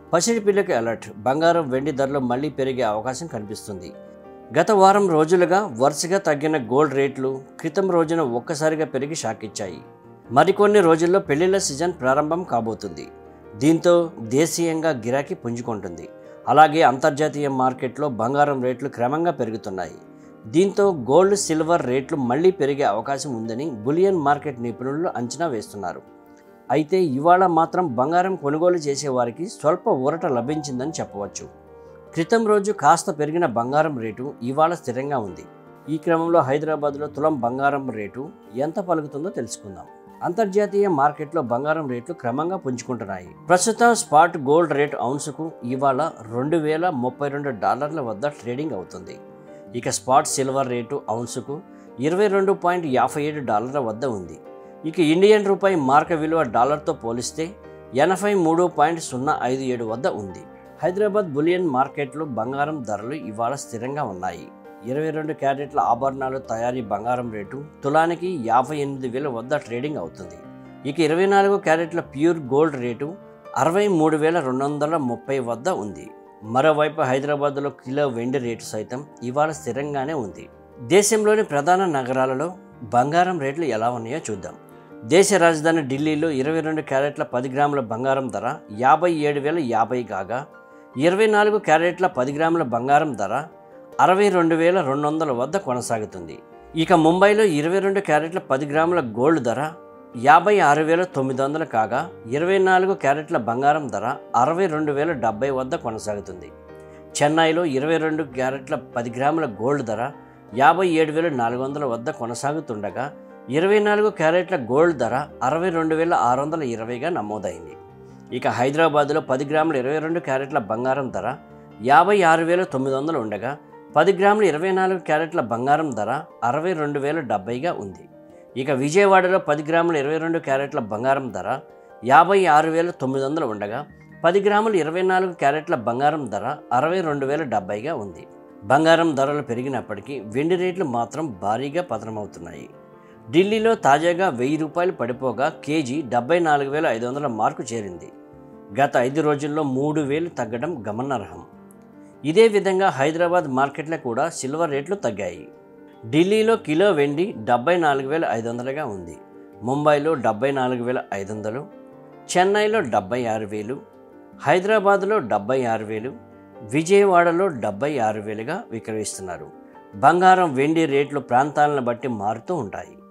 పసిడి పిల్లకి అలర్ట్ బంగారం వెండి ధరలు మళ్లీ పెరిగే అవకాశం కనిపిస్తుంది గత వారం రోజులుగా వరుసగా తగ్గిన గోల్డ్ రేట్లు క్రితం రోజున ఒక్కసారిగా పెరిగి షాక్ ఇచ్చాయి మరికొన్ని రోజుల్లో పెళ్లిళ్ల సీజన్ ప్రారంభం కాబోతుంది దీంతో దేశీయంగా గిరాకీ పుంజుకుంటుంది అలాగే అంతర్జాతీయ మార్కెట్లో బంగారం రేట్లు క్రమంగా పెరుగుతున్నాయి దీంతో గోల్డ్ సిల్వర్ రేట్లు మళ్లీ పెరిగే అవకాశం ఉందని బులియన్ మార్కెట్ నిపుణులు అంచనా వేస్తున్నారు అయితే ఇవాళ మాత్రం బంగారం కొనుగోలు చేసేవారికి స్వల్ప ఊరట లభించిందని చెప్పవచ్చు క్రితం రోజు కాస్త పెరిగిన బంగారం రేటు ఇవాళ స్థిరంగా ఉంది ఈ క్రమంలో హైదరాబాద్లో తులం బంగారం రేటు ఎంత పలుకుతుందో తెలుసుకుందాం అంతర్జాతీయ మార్కెట్లో బంగారం రేట్లు క్రమంగా పుంజుకుంటున్నాయి ప్రస్తుతం స్పాట్ గోల్డ్ రేటు ఔన్సుకు ఇవాళ రెండు వేల ముప్పై రెండు డాలర్ల వద్ద ట్రేడింగ్ అవుతుంది ఇక స్పాట్ సిల్వర్ రేటు ఔన్సుకు ఇరవై రెండు పాయింట్ యాభై ఏడు డాలర్ల వద్ద ఉంది ఇక ఇండియన్ రూపాయి మార్క విలువ డాలర్తో పోలిస్తే ఎనభై మూడు పాయింట్ సున్నా ఐదు ఏడు వద్ద ఉంది హైదరాబాద్ బులియన్ మార్కెట్లో బంగారం ధరలు ఇవాళ స్థిరంగా ఉన్నాయి ఇరవై రెండు క్యారెట్ల ఆభరణాలు తయారీ బంగారం రేటు తులానికి యాభై ఎనిమిది వేల వద్ద ట్రేడింగ్ అవుతుంది ఇక ఇరవై నాలుగు క్యారెట్ల ప్యూర్ గోల్డ్ రేటు అరవై మూడు వేల రెండు వందల ముప్పై వద్ద ఉంది మరోవైపు హైదరాబాద్లో కిలో వెండి రేటు సైతం ఇవాళ స్థిరంగానే ఉంది దేశంలోని ప్రధాన నగరాలలో బంగారం రేట్లు ఎలా ఉన్నాయో చూద్దాం దేశ రాజధాని ఢిల్లీలో ఇరవై రెండు క్యారెట్ల పది గ్రాముల బంగారం ధర యాభై ఏడు వేల యాభై కాగా ఇరవై నాలుగు క్యారెట్ల పది గ్రాముల బంగారం ధర అరవై రెండు వేల రెండు వందల వద్ద కొనసాగుతుంది ఇక ముంబైలో ఇరవై రెండు క్యారెట్ల పది గ్రాముల గోల్డ్ ధర యాభై ఆరు వేల తొమ్మిది వందలు కాగా ఇరవై నాలుగు క్యారెట్ల బంగారం ధర అరవై రెండు వేల డెబ్బై వద్ద కొనసాగుతుంది చెన్నైలో ఇరవై రెండు క్యారెట్ల పది గ్రాముల గోల్డ్ ధర యాభై ఏడు వేల నాలుగు వందల వద్ద కొనసాగుతుండగా ఇరవై నాలుగు క్యారెట్ల గోల్డ్ ధర అరవై రెండు వేల ఆరు వందల ఇరవైగా నమోదైంది ఇక హైదరాబాద్లో పది గ్రాముల ఇరవై రెండు క్యారెట్ల బంగారం ధర యాభై ఆరు వేల తొమ్మిది వందలు ఉండగా పది గ్రాముల ఇరవై నాలుగు క్యారెట్ల బంగారం ధర అరవై రెండు వేల డెబ్బైగా ఉంది ఇక విజయవాడలో పది గ్రాముల ఇరవై రెండు క్యారెట్ల బంగారం ధర యాభై ఆరు వేల తొమ్మిది వందలు ఉండగా పది గ్రాముల ఇరవై నాలుగు క్యారెట్ల బంగారం ధర అరవై రెండు వేల డెబ్బైగా ఉంది బంగారం ధరలు పెరిగినప్పటికీ వెండి రేట్లు మాత్రం భారీగా పతనమవుతున్నాయి ఢిల్లీలో తాజాగా వెయ్యి రూపాయలు పడిపోగా కేజీ డెబ్బై నాలుగు వేల ఐదు వందల మార్కు చేరింది గత ఐదు రోజుల్లో మూడు వేలు తగ్గడం గమనార్హం ఇదే విధంగా హైదరాబాద్ మార్కెట్లో కూడా సిల్వర్ రేట్లు తగ్గాయి ఢిల్లీలో కిలో వెండి డెబ్బై నాలుగు వేల ఐదు వందలుగా ఉంది ముంబైలో డెబ్బై నాలుగు వేల ఐదు వందలు చెన్నైలో డెబ్బై ఆరు వేలు హైదరాబాద్లో డెబ్బై ఆరు వేలు విజయవాడలో డెబ్బై ఆరు వేలుగా విక్రయిస్తున్నారు బంగారం వెండి రేట్లు ప్రాంతాలను బట్టి మారుతూ ఉంటాయి